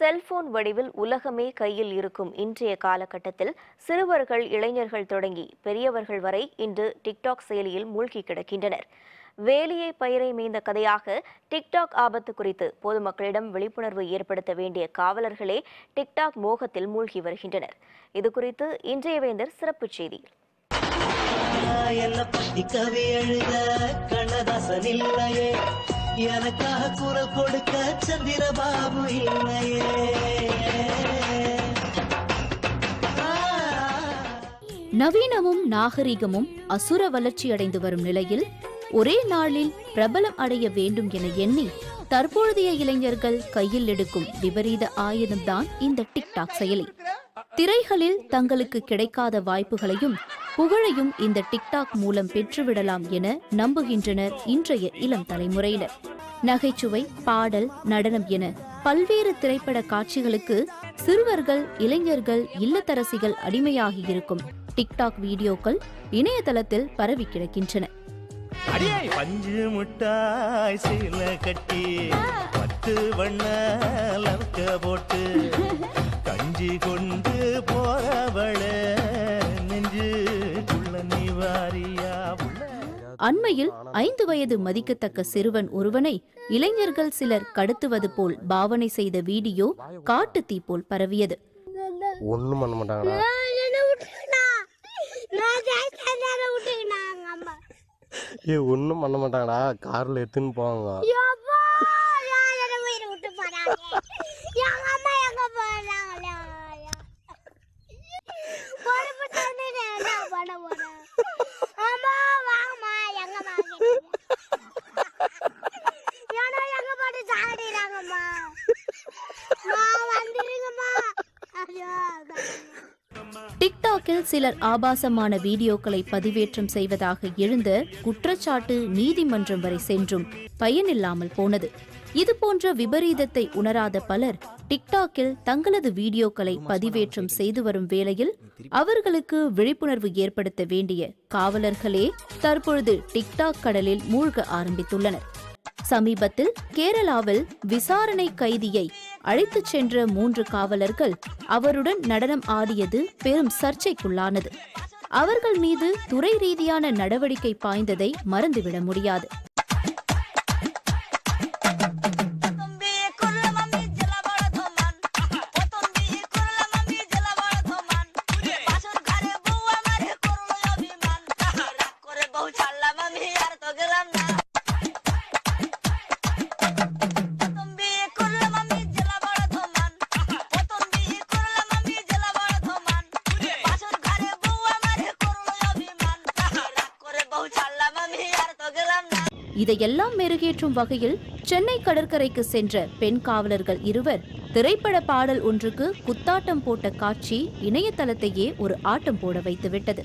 cellphone வடிவில் உலகமே கையில் இருக்கும் இன்றைய காலகட்டத்தில் சிறுவர்கள் இளைஞர்கள் தொடங்கி பெரியவர்கள் வரை இன்று டிக்டாக் செயலியில் மூழ்கி கிடக்கின்றனர் வேலியை பயிரை மேய்ந்த கதையாக டிக்டாக் ஆபத்து குறித்து பொதுமக்களிடம் விழிப்புணர்வு ஏற்படுத்த வேண்டிய காவலர்களே டிக்டாக் மோகத்தில் மூழ்கி வருகின்றனர் இது குறித்து இன்றைய வேந்தர் சிறப்புச் செய்தி என்ன பத்தி கவி எழுத கண்ணதாசன் இல்லையே எனக்காக குரல் கொடுக்க சந்திரபாபு இல்லையே நவீனமும் நாகரிகமும் அசுர வளர்ச்சியடைந்து வரும் நிலையில் ஒரே நாளில் பிரபலம் அடைய வேண்டும் என எண்ணி தற்பொழுதைய இளைஞர்கள் கையில் எடுக்கும் விபரீத ஆயுதம்தான் இந்த டிக்டாக் செயலி திரைகளில் தங்களுக்கு கிடைக்காத வாய்ப்புகளையும் புகழையும் இந்த டிக்டாக் மூலம் பெற்றுவிடலாம் என நம்புகின்றனர் இன்றைய இளம் தலைமுறையினர் நகைச்சுவை பாடல் நடனம் என பல்வேறு திரைப்பட காட்சிகளுக்கு சிறுவர்கள் இளைஞர்கள் இல்லத்தரசிகள் அடிமையாகி இருக்கும் டிக்டாக் வீடியோக்கள் இணையதளத்தில் பரவி கிடக்கின்றன பஞ்சு முட்டாய் சீல கட்டி பத்து வண்ண லவக்க போட்டு கஞ்சி கொண்டு போறவள நெஞ்சுக்குள்ள நீ வாரியா உள்ள அண்மையில் ஐந்து வயது மதிக்கத்தக்க சிறுவன் ஒருவனை இளைஞர்கள் சிலர் கடத்துவது போல் பாவனை செய்த வீடியோ காட்டு தீ போல் பரவியது ஒன்றும் பண்ண மாட்டாங்கடா ஏ ஒன்றும் பண்ண மாட்டாங்கடா காரில் எடுத்துன்னு போவாங்க டிக்டாக்கில் சிலர் ஆபாசமான வீடியோக்களை பதிவேற்றம் செய்வதாக எழுந்த குற்றச்சாட்டு நீதிமன்றம் வரை சென்றும் பயனில்லாமல் போனது இதுபோன்ற விபரீதத்தை உணராத பலர் டிக்டாக்கில் தங்களது வீடியோக்களை பதிவேற்றம் செய்து வரும் வேளையில் அவர்களுக்கு விழிப்புணர்வு ஏற்படுத்த வேண்டிய காவலர்களே தற்பொழுது டிக்டாக் கடலில் மூழ்க ஆரம்பித்துள்ளனர் சமீபத்தில் கேரளாவில் விசாரணை கைதியை அழைத்துச் சென்ற மூன்று காவலர்கள் அவருடன் நடனம் ஆடியது பெரும் சர்ச்சைக்குள்ளானது அவர்கள் மீது துறை ரீதியான நடவடிக்கை பாய்ந்ததை மறந்துவிட முடியாது இதையெல்லாம் மெருகேற்றும் வகையில் சென்னை கடற்கரைக்கு சென்ற பெண் காவலர்கள் இருவர் திரைப்பட பாடல் ஒன்றுக்கு குத்தாட்டம் போட்ட காட்சி இணையதளத்தையே ஒரு ஆட்டம் போட வைத்துவிட்டது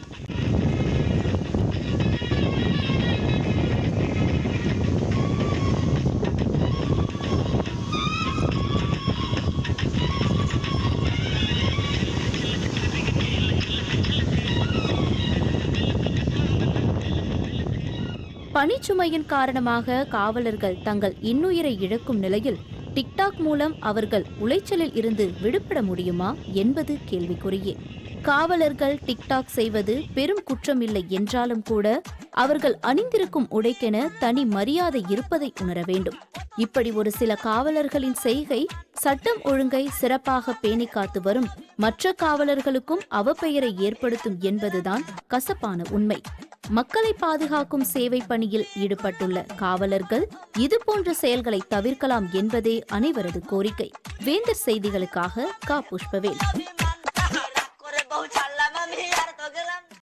பணிச்சுமையின் காரணமாக காவலர்கள் தங்கள் இன்னுயிரை இழக்கும் நிலையில் டிக்டாக் மூலம் அவர்கள் உளைச்சலில் இருந்து விடுபட முடியுமா என்பது கேள்விக்குறியே காவலர்கள் டிக்டாக் செய்வது பெரும் குற்றமில்லை என்றாலும் கூட அவர்கள் அணிந்திருக்கும் உடைக்கென தனி மரியாதை இருப்பதை உணர வேண்டும் இப்படி ஒரு சில காவலர்களின் செய்கை சட்டம் ஒழுங்கை சிறப்பாக பேணி காத்து வரும் மற்ற காவலர்களுக்கும் அவப்பெயரை ஏற்படுத்தும் என்பதுதான் கசப்பான உண்மை மக்களை பாதுகாக்கும் சேவை பணியில் ஈடுபட்டுள்ள காவலர்கள் இதுபோன்ற செயல்களை தவிர்க்கலாம் என்பதே அனைவரது கோரிக்கை வேந்தர் செய்திகளுக்காக கா புஷ்பவேல்